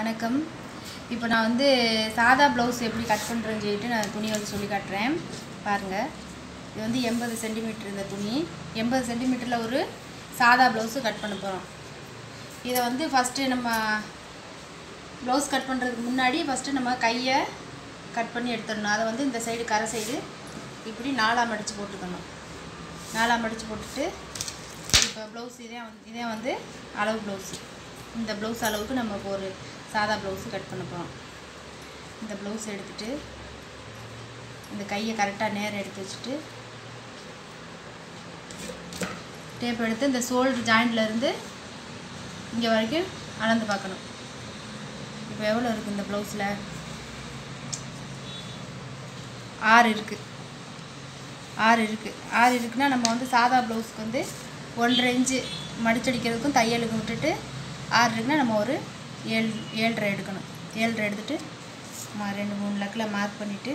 வணக்கம் இப்போ நான் வந்து சாதா ப்ளவுஸ் எப்படி கட் பண்ணுறேன்னு சொல்லிட்டு நான் துணி வந்து சொல்லி காட்டுறேன் பாருங்கள் இது வந்து எண்பது சென்டிமீட்டர் இந்த துணி எண்பது சென்டிமீட்டரில் ஒரு சாதா ப்ளவுஸு கட் பண்ண போகிறோம் இதை வந்து ஃபஸ்ட்டு நம்ம ப்ளவுஸ் கட் பண்ணுறதுக்கு முன்னாடி ஃபஸ்ட்டு நம்ம கையை கட் பண்ணி எடுத்துடணும் அதை வந்து இந்த சைடு கரை சைடு இப்படி நாலாக மடித்து போட்டுக்கணும் நாலாக மடித்து போட்டுட்டு இப்போ ப்ளவுஸ் இதே வந்து இதே வந்து அளவு ப்ளவுஸு இந்த ப்ளவுஸ் அளவுக்கு நம்ம இப்போ ஒரு சாதா ப்ளவுஸு கட் பண்ண போகிறோம் இந்த ப்ளவுஸ் எடுத்துட்டு இந்த கையை கரெக்டாக நேரம் எடுத்து வச்சுட்டு டேப் எடுத்து இந்த ஷோல்டர் ஜாயிண்ட்லேருந்து இங்கே வரைக்கும் அளந்து பார்க்கணும் இப்போ எவ்வளோ இருக்குது இந்த ப்ளவுஸில் ஆறு இருக்குது ஆறு இருக்குது ஆறு இருக்குன்னா நம்ம வந்து சாதா ப்ளவுஸ்க்கு வந்து ஒன்றரை இன்ச்சு மடிச்சடிக்கிறதுக்கும் தையலுக்கு விட்டுட்டு ஆறு இருக்குன்னா நம்ம ஒரு ஏழு ஏழரை எடுக்கணும் ஏழரை எடுத்துட்டு நம்ம ரெண்டு மூணு லக்கில் மார்க் பண்ணிவிட்டு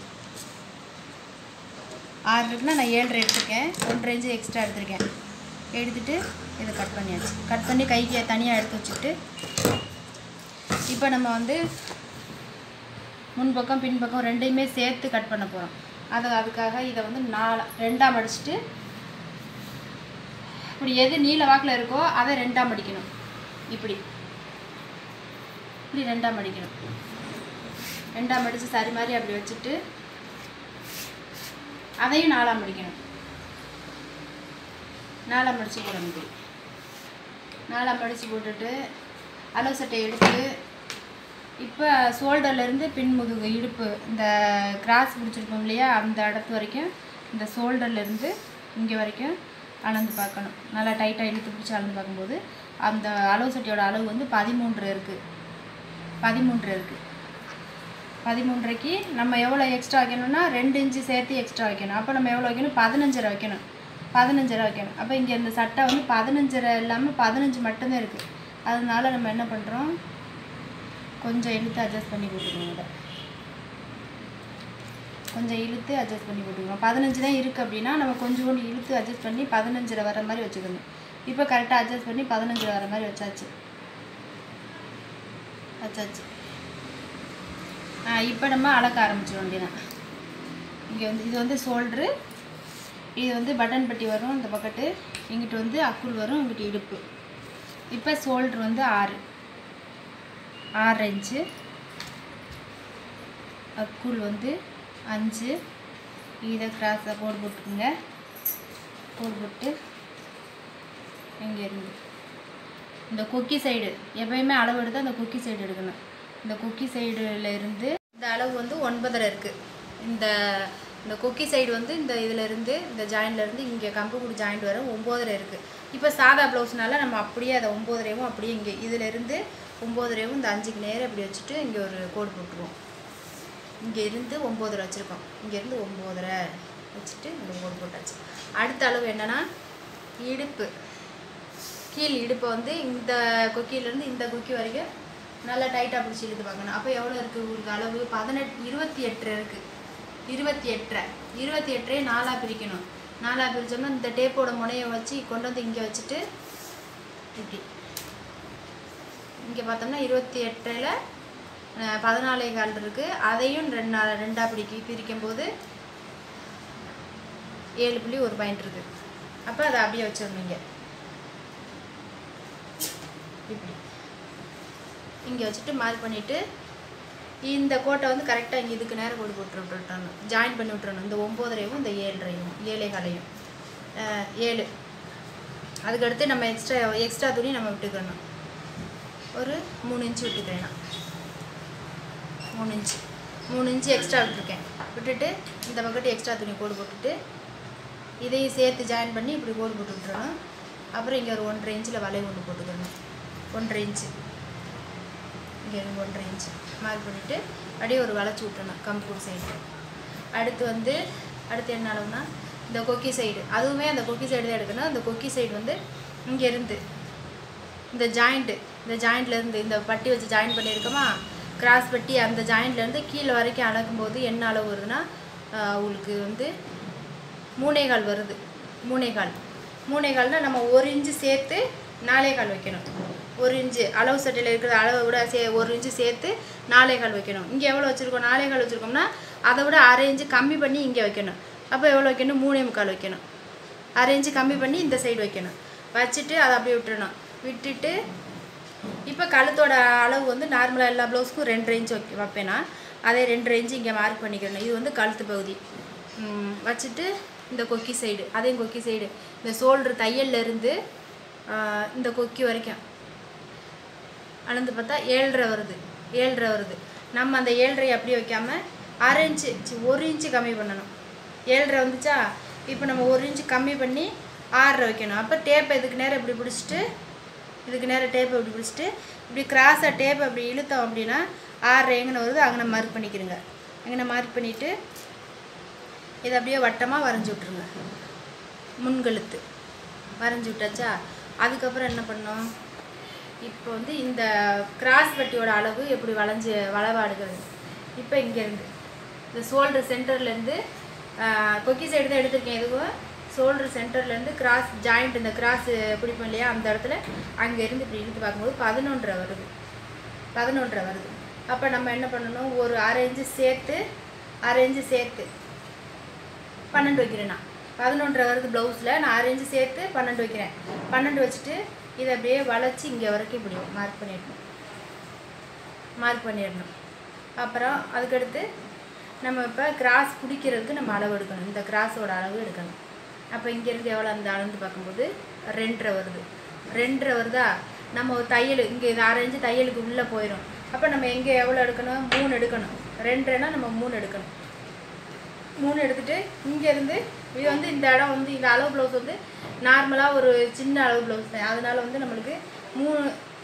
ஆறு இருக்குன்னா நான் ஏழரை எடுத்திருக்கேன் ஒன்றரை இன்ச்சு எக்ஸ்ட்ரா எடுத்திருக்கேன் எடுத்துட்டு இதை கட் பண்ணியாச்சு கட் பண்ணி கைக்கு தனியாக எடுத்து வச்சுக்கிட்டு இப்போ நம்ம வந்து முன்பக்கம் பின்பக்கம் ரெண்டையுமே சேர்த்து கட் பண்ண போகிறோம் அதை அதுக்காக இதை வந்து நாலா ரெண்டாக மடிச்சுட்டு இப்படி எது நீல வாக்கில் இருக்கோ அதை ரெண்டாக மடிக்கணும் இப்படி இப்படி ரெண்டாக மடிக்கணும் ரெண்டாக மடித்து சரி மாதிரி அப்படி வச்சுட்டு அதையும் நாலாக மடிக்கணும் நாலாக மடித்து போடணும் இப்படி நாலாக மடித்து போட்டுட்டு அளவு சட்டை எடுத்து இப்போ ஷோல்டர்லேருந்து பின் முதுகு இடுப்பு இந்த கிராஸ் பிடிச்சிருப்போம் இல்லையா அந்த இடத்து வரைக்கும் இந்த ஷோல்டர்லேருந்து இங்கே வரைக்கும் அளந்து பார்க்கணும் நல்லா டைட்டாக இழுத்து பிடிச்சி அளந்து பார்க்கும்போது அந்த அளவு சட்டியோட அளவு வந்து பதிமூன்று இருக்குது பதிமூன்று இருக்குது பதிமூன்றைக்கு நம்ம எவ்வளோ எக்ஸ்ட்ரா வைக்கணும்னா ரெண்டு இன்ச்சு சேர்த்து எக்ஸ்ட்ரா வைக்கணும் அப்போ நம்ம எவ்வளோ வைக்கணும் பதினஞ்சரை வைக்கணும் பதினஞ்சரை வைக்கணும் அப்போ இங்கே இந்த சட்டை வந்து பதினஞ்சரை இல்லாமல் பதினஞ்சு மட்டும்தான் இருக்குது அதனால நம்ம என்ன பண்ணுறோம் கொஞ்சம் இழுத்து அட்ஜஸ்ட் பண்ணி போட்டுக்கணும் இதை கொஞ்சம் இழுத்து அட்ஜஸ்ட் பண்ணி போட்டுக்கணும் பதினஞ்சு தான் இருக்குது அப்படின்னா நம்ம கொஞ்சோண்டு இழுத்து அட்ஜஸ்ட் பண்ணி பதினஞ்சில் வர மாதிரி வச்சுக்கணும் இப்போ கரெக்டாக அட்ஜஸ்ட் பண்ணி பதினஞ்சில் வர மாதிரி வச்சாச்சு வச்சாச்சு ஆ இப்போ நம்ம அளக்க ஆரம்பிச்சிட வேண்டியதான் இங்கே வந்து இது வந்து ஷோல்ட்ரு இது வந்து பட்டன் பட்டி வரும் இந்த பக்கெட்டு இங்கிட்டு வந்து அக்குள் வரும் இங்கிட்டு இடுப்பு இப்போ ஷோல்ட்ரு வந்து ஆறு ஆறு இன்ச்சு அக்குள் வந்து அஞ்சு இதை கிராஸாக போட்டு போட்டுக்குங்க போட்டு போட்டு இங்கே இருந்து இந்த கொக்கி சைடு எப்பயுமே அளவு எடுத்து அந்த கொக்கி சைடு எடுக்கணும் இந்த கொக்கி சைடுல இருந்து இந்த அளவு வந்து ஒன்பதரை இருக்குது இந்த இந்த கொக்கி சைடு வந்து இந்த இதில் இருந்து இந்த ஜாயின்ல இருந்து இங்கே கம்புக்குடி ஜாயிண்ட் வர ஒம்போதரை இருக்குது இப்போ சாதா ப்ளவுஸ்னால நம்ம அப்படியே அதை ஒம்போதரையும் அப்படியே இங்கே இதில் இருந்து ஒம்போதரையும் இந்த அஞ்சுக்கு நேரம் இப்படி வச்சுட்டு இங்கே ஒரு கோடு போட்டுருவோம் இங்கே இருந்து ஒம்போதரை வச்சுருக்கோம் இங்கேருந்து ஒம்போதரை வச்சுட்டு இந்த கோடு போட்டாச்சு அடுத்த அளவு என்னென்னா இடுப்பு கீழ் இடுப்பை வந்து இந்த கொக்கியிலேருந்து இந்த கொக்கி வரைக்கும் நல்லா டைட்டாக பிடிச்சி இழுத்து பார்க்கணும் அப்போ எவ்வளோ இருக்குது உங்களுக்கு அளவு பதினெட்டு இருபத்தி எட்டு இருக்குது இருபத்தி எட்டரை இருபத்தி எட்டரையே நாலாக பிரிக்கணும் நாலாக பிரித்தோம்னா இந்த டேப்போட முனையை வச்சு கொண்டு வந்து இங்கே வச்சுட்டு இப்படி இங்கே பார்த்தோம்னா இருபத்தி எட்டில் பதினாலே கால் இருக்குது அதையும் ரெண்டு நா ரெண்டாக பிடிக்கி பிரிக்கும் போது ஏழு புள்ளி ஒரு பாயிண்ட் இருக்குது அப்போ அதை அப்படியே வச்சிடணும் இங்கே இப்படி இங்கே வச்சுட்டு மார்க் பண்ணிவிட்டு இந்த கோட்டை வந்து கரெக்டாக இங்கே இதுக்கு நேரம் கோடு போட்டு விட்டுறணும் ஜாயின் பண்ணி விட்டுறணும் இந்த ஒம்போதரையும் இந்த ஏழரையும் ஏழை காலையும் ஏழு அதுக்கடுத்து நம்ம எக்ஸ்ட்ரா எக்ஸ்ட்ரா துணி நம்ம விட்டுக்கணும் ஒரு மூணு இன்ச்சு விட்டுக்கிறேன் நான் மூணு இன்ச்சு மூணு இன்ச்சு எக்ஸ்ட்ரா விட்டுருக்கேன் விட்டுட்டு இந்த பக்கத்து எக்ஸ்ட்ரா துணி கோடு போட்டுட்டு இதையும் சேர்த்து ஜாயின் பண்ணி இப்படி கோடு போட்டு விட்டுறணும் அப்புறம் இங்கே ஒரு ஒன்றரை இன்ச்சில் வளைவு ஒன்று போட்டுக்கணும் ஒன்றரை இன்ச்சு இங்கே இருந்து ஒன்றரை இன்ச்சு மார்க் பண்ணிவிட்டு அப்படியே ஒரு வளைச்சி விட்டுறணும் கம்பூர் சைடு அடுத்து வந்து அடுத்து என்ன அளவுனா இந்த கொக்கி சைடு அதுவுமே அந்த கொக்கி சைடு தான் எடுக்கணும் அந்த கொக்கி சைடு வந்து இங்கே இருந்து இந்த ஜாயிண்ட்டு இந்த ஜாயிண்ட்லேருந்து இந்த பட்டி வச்சு ஜாயின் பண்ணியிருக்கோமா கிராஸ் பட்டி அந்த ஜாயிண்ட்லேருந்து கீழே வரைக்கும் அளக்கும்போது என்ன அளவு வருதுன்னா உங்களுக்கு வந்து மூணே கால் வருது மூணே கால் மூணே கால்னால் நம்ம ஒரு இன்ச்சு சேர்த்து நாலே கால் வைக்கணும் ஒரு இன்ச்சு அளவு சட்டையில் இருக்கிற அளவை விட சே ஒரு இன்ச்சு சேர்த்து நாலே கால் வைக்கணும் இங்கே எவ்வளோ வச்சுருக்கோம் நாலே கால் வச்சுருக்கோம்னா அதை விட அரை இன்ச்சு கம்மி பண்ணி இங்கே வைக்கணும் அப்போ எவ்வளோ வைக்கணும் மூணே முக்கால் வைக்கணும் அரை இன்ச்சு கம்மி பண்ணி இந்த சைடு வைக்கணும் வச்சுட்டு அதை அப்படியே விட்டுறணும் விட்டுட்டு இப்போ கழுத்தோட அளவு வந்து நார்மலாக எல்லா ப்ளவுஸ்க்கும் ரெண்டு இன்ச் வைக்க வைப்பேனா அதே ரெண்டு இன்ச்சு இங்கே மார்க் பண்ணிக்கிறேன் இது வந்து கழுத்து பகுதி ம், வச்சுட்டு இந்த கொக்கி சைடு அதையும் கொக்கி சைடு இந்த ஷோல்ட்ரு தையல்ல இருந்து ஆ, இந்த கொக்கி வரைக்கும் அளந்து பார்த்தா ஏழரை வருது ஏழரை வருது நம்ம அந்த ஏழரை அப்படியே வைக்காம அரை இன்ச்சு சி, ஒரு இன்ச்சு கம்மி பண்ணணும் ஏழரை வந்துச்சா இப்போ நம்ம ஒரு இன்ச்சு கம்மி பண்ணி ஆறரை வைக்கணும் அப்போ டேப்பை இதுக்கு நேரம் இப்படி பிடிச்சிட்டு இதுக்கு நேரம் டேப்பை இப்படி பிடிச்சிட்டு இப்படி கிராஸாக டேப்பை அப்படி இழுத்தோம் அப்படின்னா ஆறரை எங்கன வருது அங்கன மார்க் பண்ணிக்கிறோங்க எங்கன மார்க் பண்ணிவிட்டு இதை அப்படியே வட்டமாக வரைஞ்சி விட்ருங்க முன்கழுத்து வரைஞ்சி விட்டாச்சா அதுக்கப்புறம் என்ன பண்ணோம் இப்போ வந்து இந்த கிராஸ் பட்டியோட அளவு எப்படி வளைஞ்சு வளவாடுகிறது இப்போ இங்கேருந்து இந்த ஷோல்டர் சென்டர்லேருந்து கொக்கி சைடு தான் எடுத்திருக்கேன் எதுவும் ஷோல்டர் சென்டர்லேருந்து கிராஸ் ஜாயிண்ட் இந்த கிராஸ் பிடிப்போம் இல்லையா அந்த இடத்துல அங்கேருந்து இப்படி இழுத்து பார்க்கும்போது பதினொன்றரை வருது பதினொன்றரை வருது அப்போ நம்ம என்ன பண்ணணும் ஒரு அரை இன்ச்சு சேர்த்து அரை இன்ச்சு சேர்த்து பன்னெண்டு வைக்கிறேன் நான் பதினொன்றரை வருது ப்ளவுஸில் நான் அரை இன்ச்சு சேர்த்து பன்னெண்டு வைக்கிறேன் பன்னெண்டு வச்சுட்டு இதை அப்படியே வளைச்சி இங்கே வரைக்கும் இப்படி மார்க் பண்ணிடணும் மார்க் பண்ணிடணும் அப்புறம் அதுக்கடுத்து நம்ம இப்போ கிராஸ் பிடிக்கிறதுக்கு நம்ம அளவு எடுக்கணும் இந்த கிராஸோட அளவு எடுக்கணும் அப்போ இங்கேருந்து எவ்வளோ அந்த அளந்து பார்க்கும்போது ரெண்டரை வருது ரெண்டரை வருதா நம்ம ஒரு தையல் இங்கே இது அரை இன்ச்சு தையலுக்கு உள்ளே போயிடும் அப்போ நம்ம எங்கே எவ்வளோ எடுக்கணும் மூணு எடுக்கணும் ரெண்டரைனா நம்ம மூணு எடுக்கணும் மூணு எடுத்துட்டு இங்கேருந்து இது வந்து இந்த இடம் வந்து இந்த அளவு ப்ளவுஸ் வந்து நார்மலாக ஒரு சின்ன அளவு ப்ளவுஸ் தான் அதனால வந்து நம்மளுக்கு மூணு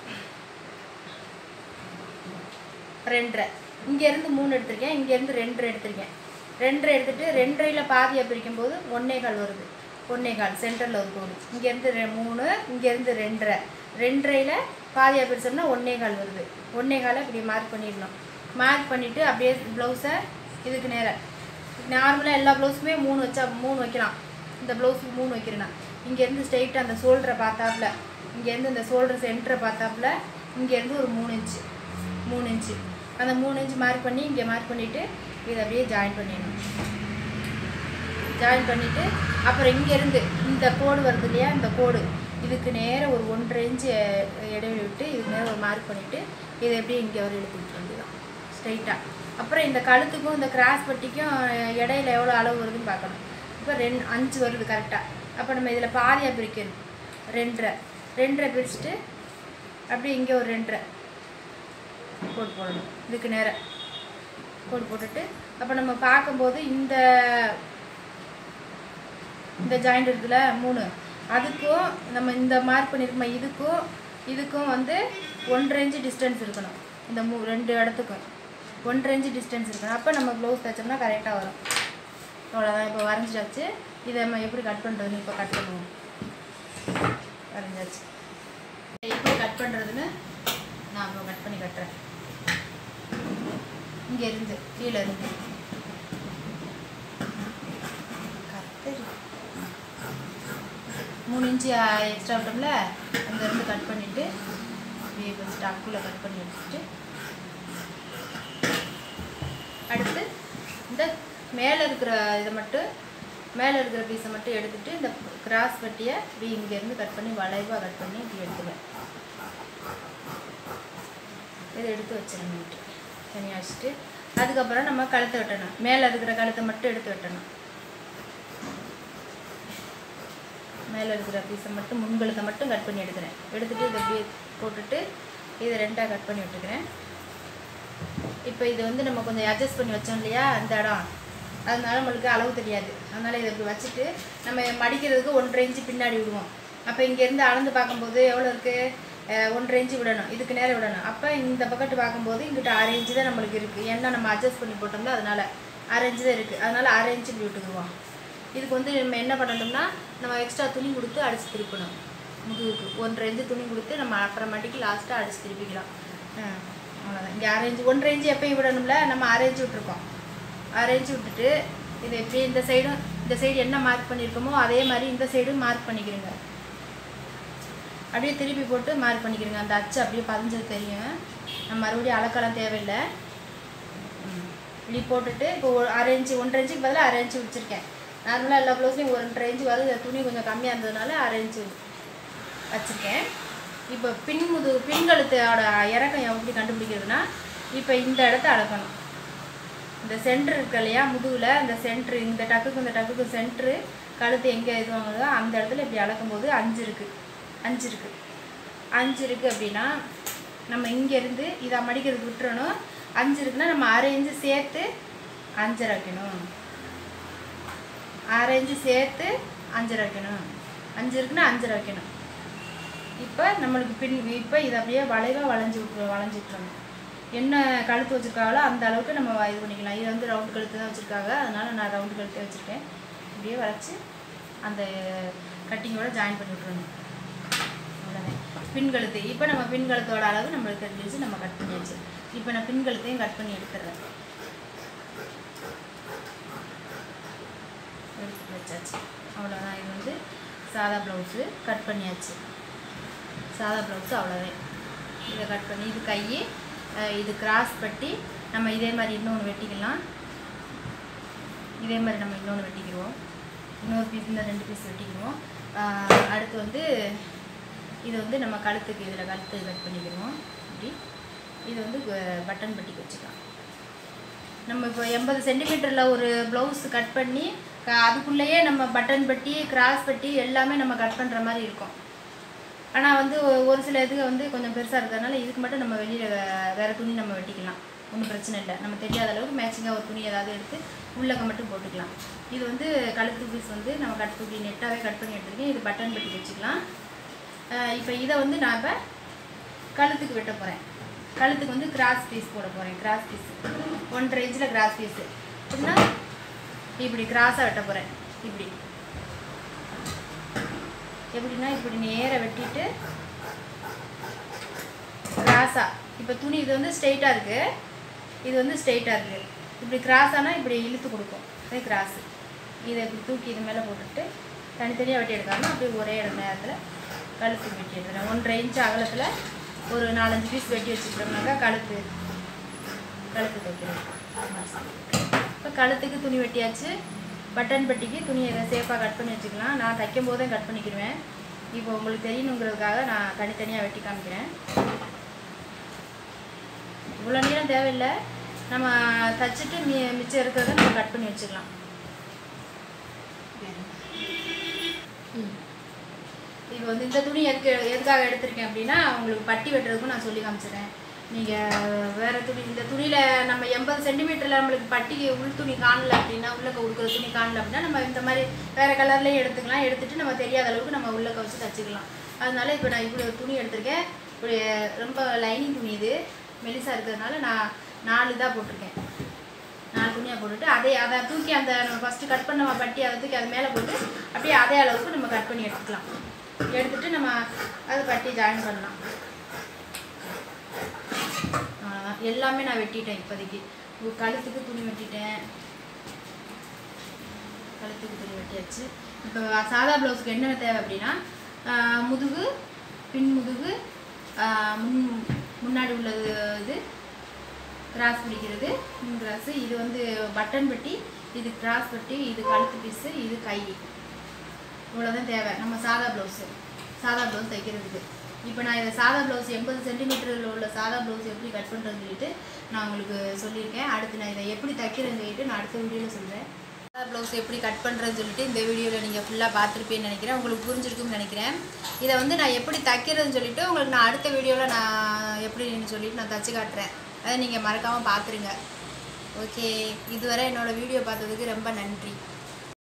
ரெண்டரை இங்கேருந்து மூணு எடுத்திருக்கேன் இங்கேருந்து ரெண்டரை எடுத்திருக்கேன் ரெண்டரை எடுத்துட்டு ரெண்டரையில் பாதியை பிரிக்கும் போது ஒன்னே கால் வருது ஒன்னே கால் சென்டரில் ஒரு கோடு இங்கேருந்து ரெ மூணு இங்கேருந்து ரெண்டரை ரெண்டரையில் பாதியாக பிரிச்சோம்னா ஒன்னே கால் வருது ஒன்னே காலை இப்படி மார்க் பண்ணிடணும் மார்க் பண்ணிவிட்டு அப்படியே ப்ளவுஸை இதுக்கு நேராக நார்மலாக எல்லா ப்ளவுஸுமே மூணு வச்சா மூணு வைக்கலாம் இந்த ப்ளவுஸுக்கு மூணு வைக்கிறேன்னா இங்கேருந்து ஸ்ட்ரைட்டாக அந்த ஷோல்டரை பார்த்தாப்புல இங்கேருந்து இந்த ஷோல்டர் சென்டரை பார்த்தாப்புல இங்கேருந்து ஒரு மூணு இன்ச்சு மூணு இன்ச்சு அந்த மூணு இன்ச்சு மார்க் பண்ணி இங்கே மார்க் பண்ணிவிட்டு இதை அப்படியே ஜாயின் பண்ணிடணும் ஜாயின் பண்ணிவிட்டு அப்புறம் இங்கேருந்து இந்த கோடு வருது இல்லையா இந்த கோடு இதுக்கு நேராக ஒரு ஒன்றரை இன்ச்சு இடைவெளி விட்டு இதுக்கு நேரம் ஒரு மார்க் பண்ணிவிட்டு இதை எப்படியே இங்கே வரை இழுத்து விட்டுற வேண்டியதான் ஸ்ட்ரைட்டாக அப்புறம் இந்த கழுத்துக்கும் இந்த கிராஸ் பட்டிக்கும் இடையில எவ்வளோ அளவு வருதுன்னு பார்க்கணும் இப்போ ரெண்டு அஞ்சு வருது கரெக்டாக அப்போ நம்ம இதில் பாதியாக பிரிக்கணும் ரெண்டரை ரெண்டரை பிரிச்சுட்டு அப்படியே இங்கே ஒரு ரெண்டரை கோடு போடணும் இதுக்கு நேராக கோடு போட்டுட்டு அப்போ நம்ம பார்க்கும்போது இந்த இந்த ஜாயிண்ட் இருக்குல்ல மூணு அதுக்கும் நம்ம இந்த மார்க் பண்ணியிருக்கோம் இதுக்கும் இதுக்கும் வந்து ஒன்றரை இன்ச்சு டிஸ்டன்ஸ் இருக்கணும் இந்த மூ ரெண்டு இடத்துக்கும் ஒன்றரை இன்ச்சு டிஸ்டன்ஸ் இருக்கணும் அப்போ நம்ம ப்ளவுஸ் தைச்சோம்னா கரெக்டாக வரும் அவ்வளோதான் இப்போ வரைஞ்சாச்சு இதை நம்ம எப்படி கட் பண்ணுறதுன்னு இப்போ கட் பண்ணுவோம் வரைஞ்சாச்சு எப்படி கட் பண்ணுறதுன்னு நான் இப்போ கட் பண்ணி கட்டுறேன் இங்கே இருந்து கீழே இருந்து கத்தரி மூணு இன்ச்சு எக்ஸ்ட்ரா விட்டோம்ல அங்கேருந்து கட் பண்ணிவிட்டு அப்படியே ஃபஸ்ட்டு அக்குள்ளே கட் பண்ணி எடுத்துட்டு அடுத்து இந்த மேலே இருக்கிற இதை மட்டும் மேலே இருக்கிற பீஸை மட்டும் எடுத்துட்டு இந்த கிராஸ் பட்டியை இப்படி இங்கேருந்து கட் பண்ணி வளைவாக கட் பண்ணி இப்படி எடுத்துவேன் இதை எடுத்து வச்சிடணும் தனியாக வச்சுட்டு அதுக்கப்புறம் நம்ம கழுத்தை வெட்டணும் மேலே இருக்கிற கழுத்தை மட்டும் எடுத்து வெட்டணும் மேலே இருக்கிற பீஸை மட்டும் முன்கழுத்தை மட்டும் கட் பண்ணி எடுக்கிறேன் எடுத்துட்டு இதை அப்படியே போட்டுட்டு இதை ரெண்டாக கட் பண்ணி விட்டுக்கிறேன் இப்போ இது வந்து நம்ம கொஞ்சம் அட்ஜஸ்ட் பண்ணி வச்சோம் இல்லையா இந்த இடம் அதனால நம்மளுக்கு அளவு தெரியாது அதனால் இதை இப்படி வச்சுட்டு நம்ம மடிக்கிறதுக்கு ஒன்றரை இன்ச்சு பின்னாடி விடுவோம் அப்போ இங்கேருந்து அளந்து பார்க்கும்போது எவ்வளோ இருக்குது ஒன்றரை இன்ச்சு விடணும் இதுக்கு நேரம் விடணும் அப்போ இந்த பக்கத்து பார்க்கும்போது இங்கிட்ட அரை இன்ச்சு தான் நம்மளுக்கு இருக்குது ஏன்னா நம்ம அட்ஜஸ்ட் பண்ணி போட்டோம்ல அதனால் அரை இன்ச்சு தான் இருக்குது அதனால் அரை இன்ச்சு இப்படி விட்டுக்குவோம் இதுக்கு வந்து நம்ம என்ன பண்ணணும்னா நம்ம எக்ஸ்ட்ரா துணி கொடுத்து அடித்து திருப்பணும் முதுகுக்கு ஒன்றரை இன்ச்சு துணி கொடுத்து நம்ம அப்புறமாட்டிக்கு லாஸ்ட்டாக அடித்து திருப்பிக்கலாம் ஆ, அவ்வளோதான் இங்கே அரை இன்ச்சு ஒன்றரை இன்ச்சு எப்பயும் விடணும்ல நம்ம அரை இன்ச்சு விட்டுருக்கோம் அரை இன்ச்சு விட்டுட்டு இது எப்படி இந்த சைடும் இந்த சைடு என்ன மார்க் பண்ணியிருக்கோமோ அதே மாதிரி இந்த சைடும் மார்க் பண்ணிக்கிறோங்க அப்படியே திருப்பி போட்டு மார்க் பண்ணிக்கிறேங்க அந்த அச்சு அப்படியே பதிஞ்சது தெரியும் நம்ம மறுபடியும் அளக்கலாம் தேவையில்லை ம். இப்படி போட்டுட்டு இப்போ ஒரு அரை இன்ச்சு ஒன்றரை இன்ச்சுக்கு பதிலாக அரை இன்ச்சு வச்சுருக்கேன் நார்மலாக எல்லா ப்ளவுஸ்லையும் ஒரு ரெண்டரை இன்ச்சு வருது துணி கொஞ்சம் கம்மியாக இருந்ததுனால அரை இன்ச்சு வச்சுருக்கேன் இப்போ பின் முது பின்கழுத்தோட இறக்கம் எப்படி கண்டுபிடிக்கிறதுனா இப்போ இந்த இடத்த அளக்கணும் இந்த சென்டர் இருக்கு இல்லையா முதுகில் அந்த சென்ட்ரு இந்த டக்குக்கு இந்த டக்குக்கு சென்ட்ரு கழுத்து எங்கே இது வாங்குதோ அந்த இடத்துல இப்படி அளக்கும்போது அஞ்சு இருக்குது அஞ்சு இருக்குது அஞ்சு இருக்குது அப்படின்னா நம்ம இங்கேருந்து இதை மடிக்கிறது விட்டுறணும் அஞ்சு இருக்குன்னா நம்ம அரை இன்ச்சு சேர்த்து அஞ்சரை வைக்கணும் அரை இன்ச்சு சேர்த்து அஞ்சரை வைக்கணும் அஞ்சு இருக்குன்னா அஞ்சரை வைக்கணும் இப்போ நம்மளுக்கு பின் இப்போ இதை அப்படியே வளைவாக வளைஞ்சு விட்ரு வளைஞ்சு விட்றணும் என்ன கழுத்து வச்சுருக்காங்களோ அந்த அளவுக்கு நம்ம இது பண்ணிக்கலாம் இது வந்து ரவுண்ட் கழுத்து தான் வச்சுருக்காங்க அதனால நான் ரவுண்ட் கழுத்தே வச்சுருக்கேன் இப்படியே வளைச்சி அந்த கட்டிங்கோட ஜாயின் பண்ணி விட்றணும் அவ்வளோதான் பின் கழுத்து இப்போ நம்ம பின் கழுத்தோட அளவு நம்மளுக்கு தெரிஞ்சிச்சு நம்ம கட் பண்ணியாச்சு இப்போ நான் பின் கழுத்தையும் கட் பண்ணி எடுத்துடுறேன் எடுத்து வச்சாச்சு அவ்வளோதான் இது வந்து சாதா ப்ளவுஸு கட் பண்ணியாச்சு சாதா ப்ளவுஸு அவ்வளோதான் இதை கட் பண்ணி இது கை அஹ் இது கிராஸ் பட்டி நம்ம இதே மாதிரி இன்னொன்று வெட்டிக்கலாம் இதே மாதிரி நம்ம இன்னொன்று வெட்டிக்கிடுவோம் இன்னொரு பீஸ் இந்த ரெண்டு பீஸ் வெட்டிக்கிடுவோம் அஹ் அடுத்து வந்து இது வந்து நம்ம கழுத்துக்கு இதில் கழுத்து கட் பண்ணிக்கிடுவோம் இப்படி இது வந்து பட்டன் பட்டிக்கு வச்சுக்கலாம் நம்ம இப்போ எண்பது சென்டிமீட்டரில் ஒரு ப்ளவுஸ் கட் பண்ணி க- அதுக்குள்ளேயே நம்ம பட்டன் பட்டி கிராஸ் பட்டி எல்லாமே நம்ம கட் பண்ணுற மாதிரி இருக்கும் ஆனால் வந்து ஒ- ஒரு சில இதுக்கு வந்து கொஞ்சம் பெருசாக இருக்கிறதுனால இதுக்கு மட்டும் நம்ம வெளியில் வேறு துணி நம்ம வெட்டிக்கலாம் ஒன்றும் பிரச்சனை இல்லை நம்ம தெரியாத அளவுக்கு மேட்சிங்காக ஒரு துணி ஏதாவது எடுத்து உள்ளங்க மட்டும் போட்டுக்கலாம் இது வந்து கழுத்து பீஸ் வந்து நம்ம கட் இப்படி நெட்டாகவே கட் பண்ணி எடுத்துருக்கேன் இது பட்டன் பட்டி வச்சுக்கலாம் இப்போ இதை வந்து நான் இப்போ கழுத்துக்கு வெட்ட போகிறேன் கழுத்துக்கு வந்து கிராஸ் பீஸ் போட போகிறேன் கிராஸ் பீஸ் ஒன்றரை இன்ச்சில் கிராஸ் பீஸு அப்படின்னா இப்படி கிராஸாக வெட்ட போகிறேன் இப்படி எப்படின்னா இப்படி நேராக வெட்டிட்டு கிராஸாக இப்போ துணி இது வந்து ஸ்ட்ரெயிட்டாக இருக்குது இது வந்து ஸ்ட்ரெயிட்டாக இருக்குது இப்படி கிராஸ் ஆனால் இப்படி இழுத்து கொடுக்கும் அதே கிராஸு இதை இப்படி தூக்கி இது மேலே போட்டுட்டு தனித்தனியாக வெட்டி எடுக்காமல் அப்படியே ஒரே இடம் நேரத்தில் கழுத்துக்கு வெட்டி எடுத்துறேன் ஒன்றரை இன்ச் அகலத்தில் ஒரு நாலஞ்சு பீஸ் வெட்டி வச்சுக்கிட்டோம்னாக்கா கழுத்து கழுத்து தைக்கிறோம் இப்போ கழுத்துக்கு துணி வெட்டியாச்சு பட்டன் பட்டிக்கு துணியை இதை சேஃபாக கட் பண்ணி வச்சுக்கலாம் நான் தைக்கும் போதே கட் பண்ணிக்கிடுவேன் இப்போ உங்களுக்கு தெரியணுங்கிறதுக்காக நான் தனித்தனியாக வெட்டி காமிக்கிறேன் இவ்வளோ நேரம் தேவையில்லை நம்ம தச்சுட்டு மி மிச்சம் இருக்கிறத நம்ம கட் பண்ணி வச்சுக்கலாம் இப்போ வந்து இந்த துணி எதுக்கு எதுக்காக எடுத்திருக்கேன் அப்படின்னா உங்களுக்கு பட்டி வெட்டுறதுக்கும் நான் சொல்லி காமிச்சிடுறேன் நீங்கள் வேறு துணி இந்த துணியில் நம்ம எண்பது சென்டிமீட்டரில் நம்மளுக்கு பட்டி உள் துணி காணல அப்படின்னா உள்ளக்க உடுக்கிற துணி காணல அப்படின்னா நம்ம இந்த மாதிரி வேறு கலர்லேயும் எடுத்துக்கலாம் எடுத்துட்டு நம்ம தெரியாத அளவுக்கு நம்ம உள்ளக்க வச்சு தச்சுக்கலாம் அதனால இப்போ நான் இப்படி ஒரு துணி எடுத்திருக்கேன் இப்படி ரொம்ப லைனிங் துணி இது மெலிசா இருக்கிறதுனால நான் நாலு இதாக போட்டிருக்கேன் நாலு துணியாக போட்டுட்டு அதே அதை தூக்கி அந்த நம்ம ஃபஸ்ட்டு கட் பண்ண பட்டி அதை தூக்கி அது மேலே போட்டு அப்படியே அதே அளவுக்கு நம்ம கட் பண்ணி எடுத்துக்கலாம் எடுத்துட்டு நம்ம அது பட்டி ஜாயின் பண்ணலாம் அவ்வளோதான் எல்லாமே நான் வெட்டிட்டேன் இப்போதைக்கு உ- கழுத்துக்கு துணி வெட்டிட்டேன் கழுத்துக்கு துணி வெட்டியாச்சு இப்போ சாதா ப்ளவுஸ்க்கு என்னென்ன தேவை அப்படின்னா ஆஹ் முதுகு பின் முதுகு ஆஹ் முன் முன்னாடி உள்ளது இது கிராஸ் பிடிக்கிறது முன் கிராஸு இது வந்து பட்டன் பட்டி இது கிராஸ் பட்டி இது கழுத்து பீஸு இது கை இவ்வளோதான் தேவை நம்ம சாதா ப்ளவுஸு சாதா ப்ளவுஸ் தைக்கிறதுக்கு இப்போ நான் இதை சாதா ப்ளவுஸ் எண்பது சென்டிமீட்டரில் உள்ள சாதா ப்ளவுஸ் எப்படி கட் பண்ணுறதுன்னு சொல்லிட்டு நான் உங்களுக்கு சொல்லியிருக்கேன் அடுத்து நான் இதை எப்படி தைக்கிறேன்னு சொல்லிட்டு நான் அடுத்த வீடியோவில் சொல்கிறேன் சாதா ப்ளவுஸ் எப்படி கட் பண்ணுறதுன்னு சொல்லிட்டு இந்த வீடியோவில் நீங்கள் ஃபுல்லாக பார்த்துருப்பேன்னு நினைக்கிறேன் உங்களுக்கு புரிஞ்சிருக்கும்னு நினைக்கிறேன் இதை வந்து நான் எப்படி தைக்கிறதுன்னு சொல்லிட்டு உங்களுக்கு நான் அடுத்த வீடியோவில் நான் எப்படின்னு சொல்லிட்டு நான் தச்சு காட்டுறேன் அதை நீங்கள் மறக்காமல் பார்த்துருங்க ஓகே இதுவரை என்னோடய வீடியோ பார்த்ததுக்கு ரொம்ப நன்றி